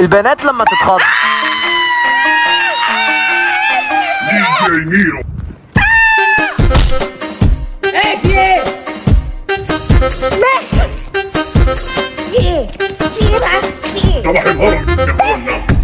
البنات لما تتخض DJ Nero. ايه في ايه؟ في ايه؟ في ايه بقى؟ في ايه؟ صباح الهرم يا اخوانا